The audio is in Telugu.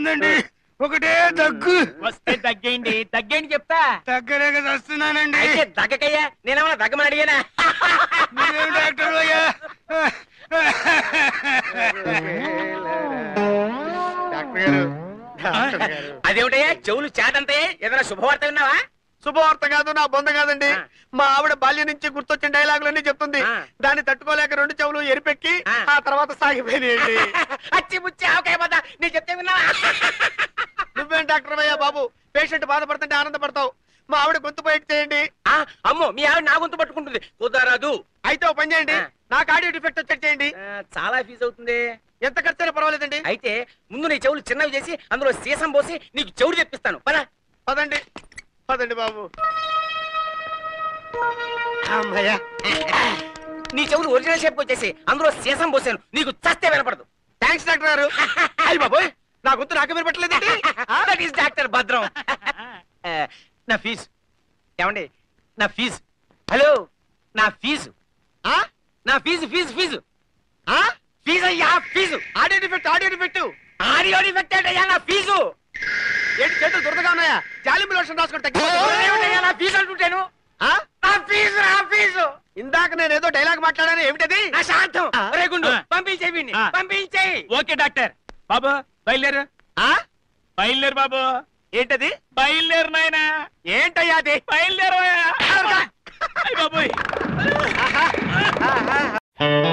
వస్తుందండి ఒకటే దగ్గు వస్తే తగ్గేయండి తగ్గేయండి చెప్తా దగ్గరేక వస్తున్నానండి అయితే దగ్గకయ్యా నేనేమన్నా దగ్గమని అడిగానా మీరేం డాక్టర్ అయ్యా డాక్టర్ గారు డాక్టర్ గారు అదేమిటయ్యా చెవులు చేతంతే ఏదైనా శుభవార్త విన్నావా శుభవార్త కాదు నా బొంద కాదండి ఆ. మా ఆవిడ బాల్యం నుంచి గుర్తొచ్చిన డైలాగులన్నీ చెప్తుంది ఆ. దాన్ని తట్టుకోలేక రెండు చెవులు ఎరిపెక్కి ఆ. ఆ తర్వాత సాగిపోయినాయండి అచ్చి ముచ్చి ఆవకాయ పోతా నేను చెప్తే విన్నావా నువ్వేం డాక్టర్ అయ్యా బాబు పేషెంట్ బాధపడుతుంటే ఆనందపడతావు మా ఆవిడ గొంతు బయట చేయండి ఆ, అమ్మో మీ ఆవిడ నా గొంతు పట్టుకుంటుంది కుదరదు అయితే ఓ పని చేయండి ఆ. నాకు ఆడియో డిఫెక్ట్ వచ్చేట్ చేయండి ఆ, చాలా ఫీజు అవుతుంది ఎంత ఖర్చైనా పర్వాలేదండి అయితే ముందు నీ చెవులు చిన్నవి చేసి అందులో సీసం పోసి నీకు చెవులు తెప్పిస్తాను పదా పదండి పదండి బాబు అమ్మయ్యా నీ చెవులు ఒరిజినల్ షేప్ వచ్చేసి అందులో సీసం పోసాను నీకు చస్తే వినపడదు థ్యాంక్స్ డాక్టర్ గారు అయ్యి బాబోయ్ నా గొంతు నాకు వినపట్లేదండి దట్ ఈస్ డాక్టర్ భద్రం ఆ, నా ఫీజు ఏమండి నా ఫీజు హలో నా ఫీజు ఆ? నా ఫీజు ఫీజు ఫీజు ఆ? ఫీజు అయ్యా fees audio defect audio defect audio defect అయ్యా నా ఫీజు ఏంటి చేతులు దురదగా ఉన్నాయా జాలింబు లోషన్ రాసుకుంటే తగ్గిపోతుందా? ఏమిటయ్యా నా ఫీజు అంటుంటాను ఆ? నా ఫీజు నా ఫీజు ఇందాక నేను ఏదో డైలాగ్ మాట్లాడాను ఏమిటది నా శాంతం ఆ. ఒరే గుండు ఆ. పంపించేయి వీడిని ఆ. పంపించేయి ఓకే డాక్టర్ బాబు బయలుదేరు ఆ? బయలుదేరు బాబు ఏంటది బయలుదేరు నాయనా ఏంటయ్యా అది బయలుదేరు బాబోయ్ ఆహా. ఆహా.